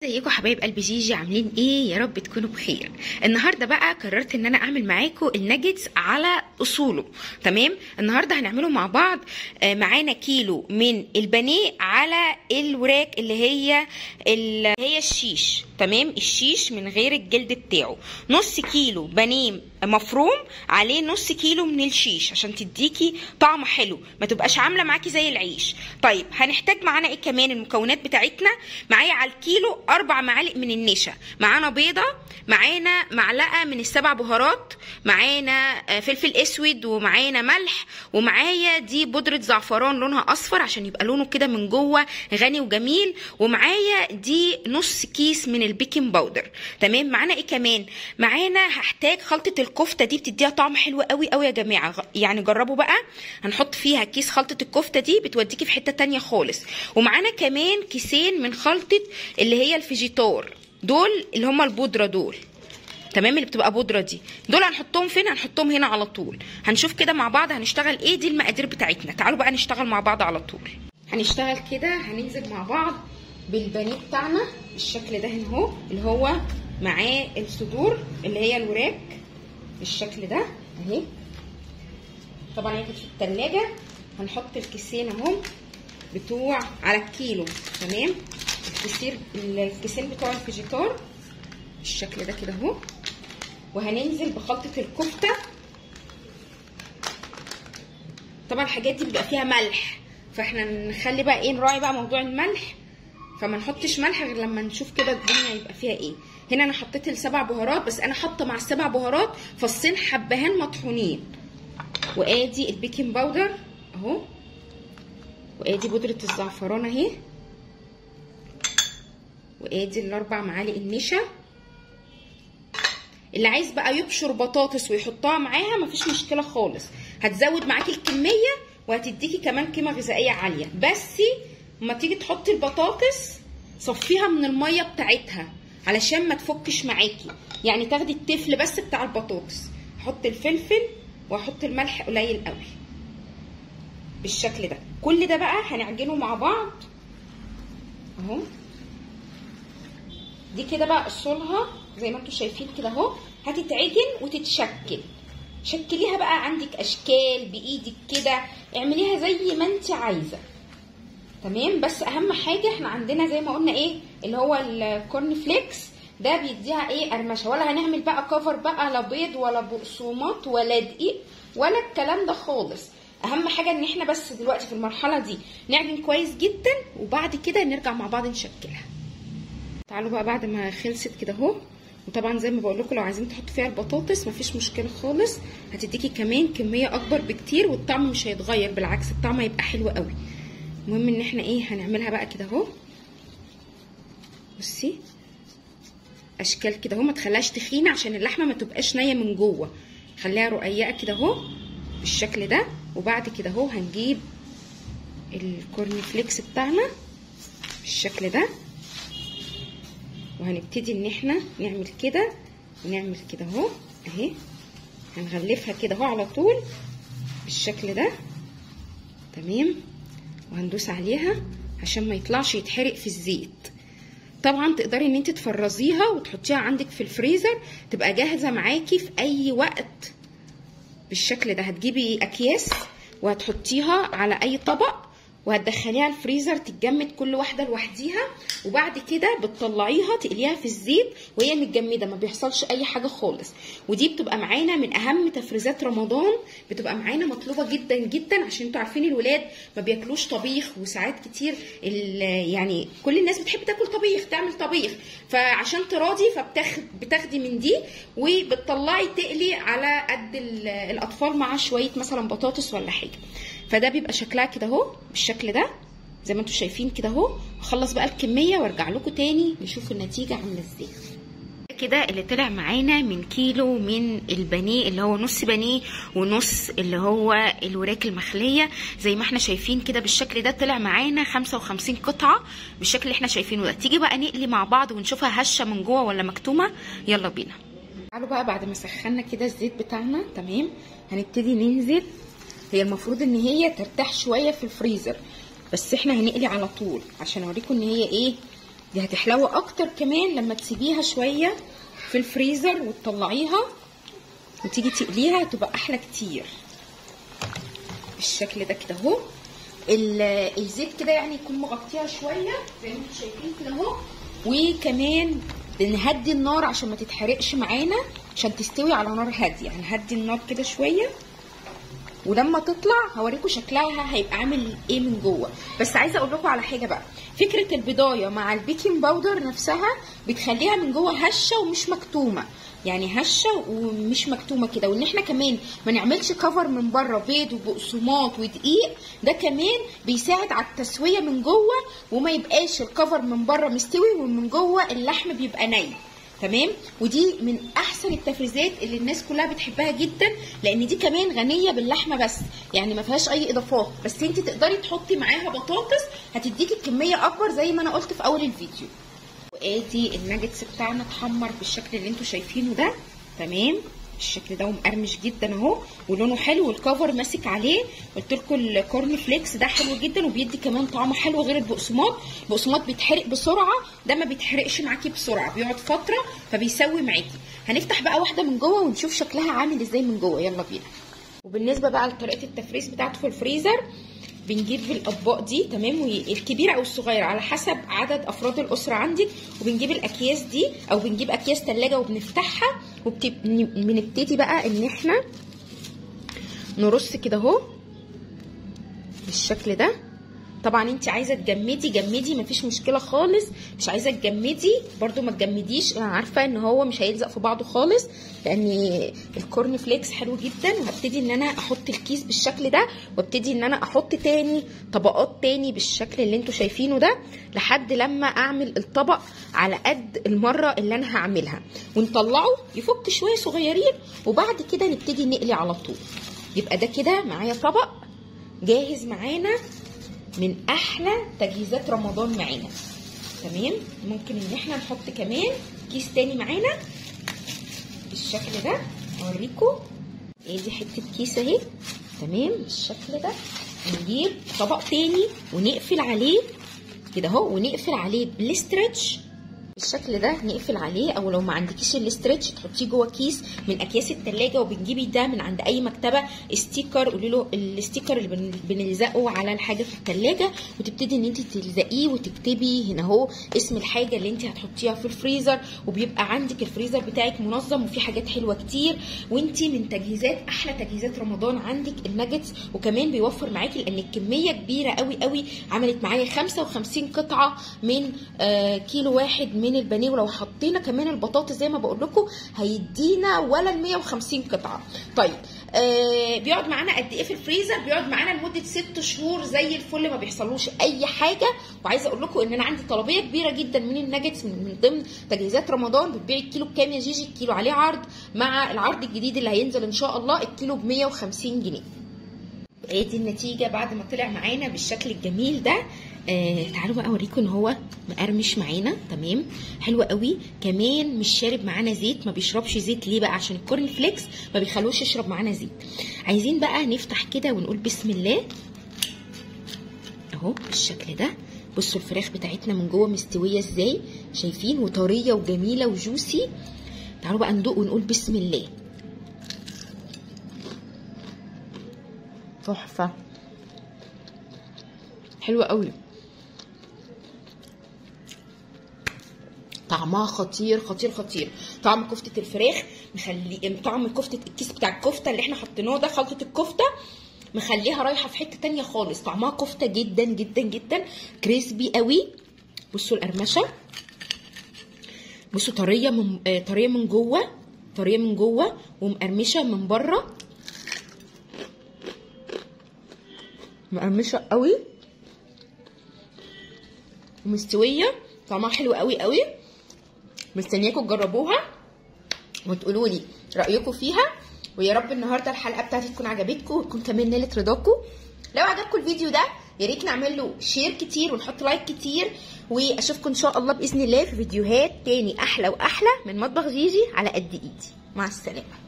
ازيكم حبايب قلب جيجي عاملين ايه يا رب تكونوا بخير النهارده بقى قررت ان انا اعمل معاكم الناجتس على اصوله تمام النهارده هنعمله مع بعض آه، معانا كيلو من البانيه على الوراك اللي هي اللي هي الشيش تمام الشيش من غير الجلد بتاعه نص كيلو بانيه مفروم عليه نص كيلو من الشيش عشان تديكي طعم حلو ما تبقاش عامله معاكي زي العيش طيب هنحتاج معانا ايه كمان المكونات بتاعتنا معايا على الكيلو اربع معالق من النشا معانا بيضه معانا معلقه من السبع بهارات معانا آه، فلفل اسود ومعانا ملح ومعايا دي بودره زعفران لونها اصفر عشان يبقى لونه كده من جوه غني وجميل ومعايا دي نص كيس من البيكنج باودر تمام معانا ايه كمان معانا هحتاج خلطه الكفته دي بتديها طعم حلو قوي قوي يا جماعه غ- يعني جربوا بقى هنحط فيها كيس خلطه الكفته دي بتوديكي في حته تانية خالص ومعانا كمان كيسين من خلطه اللي هي الفيجيتار دول اللي هم البودره دول تمام اللي بتبقى بودره دي دول هنحطهم فين هنحطهم هنا على طول هنشوف كده مع بعض هنشتغل ايه دي المقادير بتاعتنا تعالوا بقى نشتغل مع بعض على طول هنشتغل كده هننزل مع بعض بالبانيه بتاعنا بالشكل ده هنا اهو اللي هو معاه الصدور اللي هي الوراك بالشكل ده اهي طبعا هي كانت في التلاجة هنحط الكيسين اهو بتوع على الكيلو تمام الكيسين الكيسين بتوع الفيجيتار بالشكل ده كده اهو وهننزل بخلطة الكفتة طبعا الحاجات دي بيبقى فيها ملح فاحنا نخلي بقى ايه نراعي بقى موضوع الملح فما نحطش ملح غير لما نشوف كده الدنيا يبقى فيها ايه هنا انا حطيت السبع بهارات بس انا حاطه مع السبع بهارات فصين حبهان مطحونين وادي البيكنج باودر اهو وادي بودره الزعفران اهي وادي الاربع معالق النشا اللي عايز بقى يبشر بطاطس ويحطها معاها مفيش مشكله خالص هتزود معاكي الكميه وهتديكي كمان قيمه غذائيه عاليه بس لما تيجي تحطي البطاطس صفيها من الميه بتاعتها علشان ما تفكش معاكي يعني تاخدي التفل بس بتاع البطاطس هحط الفلفل واحط الملح قليل قوي بالشكل ده كل ده بقى هنعجنه مع بعض اهو دي كده بقى اصولها زي ما انتم شايفين كده اهو هتتعجن وتتشكل شكليها بقى عندك اشكال بايدك كده اعمليها زي ما انت عايزه تمام بس اهم حاجه احنا عندنا زي ما قلنا ايه اللي هو الكورن فليكس ده بيديها ايه قرمشه ولا هنعمل بقى كفر بقى لا بيض ولا بقسماط ولا دقيق ولا الكلام ده خالص اهم حاجه ان احنا بس دلوقتي في المرحله دي نعجن كويس جدا وبعد كده نرجع مع بعض نشكلها تعالوا بقى بعد ما خلصت كده اهو وطبعا زي ما بقول لكم لو عايزين تحطوا فيها البطاطس مفيش مشكله خالص هتديكي كمان كميه اكبر بكتير والطعم مش هيتغير بالعكس الطعم هيبقى حلو قوي المهم ان احنا ايه هنعملها بقى كده اهو بصي اشكال كده اهو ما تخليهاش تخينه عشان اللحمه ما تبقاش نيه من جوه خليها رقيقه كده اهو بالشكل ده وبعد كده اهو هنجيب الكورن فليكس بتاعنا بالشكل ده وهنبتدي ان احنا نعمل كده ونعمل كده اهو اهي هنغلفها كده اهو على طول بالشكل ده تمام وهندوس عليها عشان ما يطلعش يتحرق في الزيت طبعا تقدري ان انت تفرزيها وتحطيها عندك في الفريزر تبقى جاهزه معاكي في اي وقت بالشكل ده هتجيبي اكياس وهتحطيها على اي طبق وهتدخليها الفريزر تتجمد كل واحده لوحديها وبعد كده بتطلعيها تقليها في الزيت وهي متجمده ما بيحصلش اي حاجه خالص ودي بتبقى معانا من اهم تفريزات رمضان بتبقى معانا مطلوبه جدا جدا عشان انتوا عارفين الولاد ما بياكلوش طبيخ وساعات كتير ال- يعني كل الناس بتحب تاكل طبيخ تعمل طبيخ فعشان تراضي فبتاخد بتاخدي من دي وبتطلعي تقلي على قد ال- الاطفال مع شويه مثلا بطاطس ولا حاجه فده بيبقى شكلها كده اهو بالشكل ده زي ما انتم شايفين كده اهو اخلص بقى الكميه وارجع لكم تاني نشوف النتيجه عامله ازاي كده اللي طلع معانا من كيلو من البانيه اللي هو نص بانيه ونص اللي هو الوراك المخليه زي ما احنا شايفين كده بالشكل ده طلع معانا 55 قطعه بالشكل اللي احنا شايفينه ده تيجي بقى نقلي مع بعض ونشوفها هشه من جوه ولا مكتومه يلا بينا تعالوا بقى بعد ما سخنا كده الزيت بتاعنا تمام هنبتدي ننزل هي المفروض ان هي ترتاح شويه في الفريزر بس احنا هنقلي على طول عشان اوريكم ان هي ايه دي هتحلو اكتر كمان لما تسيبيها شويه في الفريزر وتطلعيها وتيجي تقليها هتبقى احلى كتير بالشكل ده كده اهو الزيت كده يعني يكون مغطيها شويه زي ما انتم شايفين كده اهو وكمان نهدي النار عشان ما تتحرقش معانا عشان تستوي على نار هاديه يعني هدي النار كده شويه ولما تطلع هوريكم شكلها هيبقى عامل ايه من جوه بس عايزه اقول لكم على حاجه بقى فكره البضايه مع البيكنج باودر نفسها بتخليها من جوه هشه ومش مكتومه يعني هشه ومش مكتومه كده وان احنا كمان ما نعملش كفر من بره بيض وبقسماط ودقيق ده كمان بيساعد على التسويه من جوه وما يبقاش الكفر من بره مستوي ومن جوه اللحم بيبقى ني تمام ودي من احسن التفريزات اللي الناس كلها بتحبها جدا لان دي كمان غنيه باللحمه بس يعني ما فيهاش اي اضافات بس انت تقدري تحطي معاها بطاطس هتديكي كميه اكبر زي ما انا قلت في اول الفيديو وادي الناجتس بتاعنا اتحمر بالشكل اللي انتوا شايفينه ده تمام بالشكل ده ومقرمش جدا اهو ولونه حلو والكفر ماسك عليه قلت لكم الكورن فليكس ده حلو جدا وبيدي كمان طعم حلو غير البقسماط البقسماط بيتحرق بسرعه ده ما بيتحرقش معاكي بسرعه بيقعد فتره فبيسوي معاكي هنفتح بقى واحده من جوه ونشوف شكلها عامل ازاي من جوه يلا بينا وبالنسبه بقى لطريقه التفريز بتاعته في الفريزر بنجيب الاطباق دي تمام والكبيره او الصغيره على حسب عدد افراد الاسره عندك وبنجيب الاكياس دي او بنجيب اكياس ثلاجه وبنفتحها وبنبتدي بقى ان احنا نرص كده اهو بالشكل ده طبعا انت عايزه تجمدي جمدي مفيش مشكله خالص مش عايزه تجمدي برده ما تجمديش انا عارفه ان هو مش هيلزق في بعضه خالص لان الكورن فليكس حلو جدا وهبتدي ان انا احط الكيس بالشكل ده وابتدي ان انا احط تاني طبقات تاني بالشكل اللي انتوا شايفينه ده لحد لما اعمل الطبق على قد المره اللي انا هعملها ونطلعه يفك شويه صغيرين وبعد كده نبتدي نقلي على طول يبقى ده كده معايا طبق جاهز معانا من احلى تجهيزات رمضان معانا تمام ممكن ان احنا نحط كمان كيس تاني معانا بالشكل ده اوريكم ادي حته كيس اهي تمام بالشكل ده نجيب طبق تاني ونقفل عليه كده اهو ونقفل عليه بالاسترتش بالشكل ده نقفل عليه او لو ما عندكيش الاسترتش تحطيه جوه كيس من اكياس التلاجة وبنجيبي ده من عند اي مكتبه ستيكر قولي له الستيكر اللي بنلزقه على الحاجه في التلاجة وتبتدي ان انت تلزقيه وتكتبي هنا اهو اسم الحاجه اللي انت هتحطيها في الفريزر وبيبقى عندك الفريزر بتاعك منظم وفيه حاجات حلوه كتير وانت من تجهيزات احلى تجهيزات رمضان عندك الناجتس وكمان بيوفر معاكي لان الكميه كبيره قوي قوي عملت معايا 55 قطعه من آه كيلو واحد من البانيه ولو حطينا كمان البطاطس زي ما بقول لكم هيدينا ولا ال 150 قطعه طيب آه بيقعد معانا قد ايه في الفريزر بيقعد معانا لمده ست شهور زي الفل ما بيحصلوش اي حاجه وعايزه اقول لكم ان انا عندي طلبيه كبيره جدا من الناجتس من ضمن تجهيزات رمضان بتبيعي الكيلو بكام يا جيجي الكيلو عليه عرض مع العرض الجديد اللي هينزل ان شاء الله الكيلو ب 150 جنيه ادي النتيجه بعد ما طلع معانا بالشكل الجميل ده آه تعالوا بقى اوريكم ان هو مقرمش معانا تمام حلو قوي كمان مش شارب معانا زيت ما بيشربش زيت ليه بقى عشان الكورن فليكس ما بيخلوش يشرب معانا زيت عايزين بقى نفتح كده ونقول بسم الله اهو بالشكل ده بصوا الفراخ بتاعتنا من جوه مستويه ازاي شايفين وطريه وجميله وجوسي تعالوا بقى ندوق ونقول بسم الله تحفه حلوه قوي طعمها خطير خطير خطير طعم كفته الفراخ مخلي طعم كفته الكيس بتاع الكفته اللي احنا حطيناه ده خلطه الكفته مخليها رايحه في حته تانية خالص طعمها كفته جدا جدا جدا كريسبي قوي بصوا القرمشه بصوا طريه من آه طريه من جوه طريه من جوه ومقرمشه من بره مقرمشه قوي ومستويه طعمها حلو قوي قوي مستنياكم تجربوها وتقولوا لي رايكم فيها ويا رب النهارده الحلقه بتاعتي تكون عجبتكم وتكون كمان نالت رضاكم لو عجبكم الفيديو ده يا ريت نعمل له شير كتير ونحط لايك كتير واشوفكم ان شاء الله باذن الله في فيديوهات تاني احلى واحلى من مطبخ جيجي على قد ايدي مع السلامه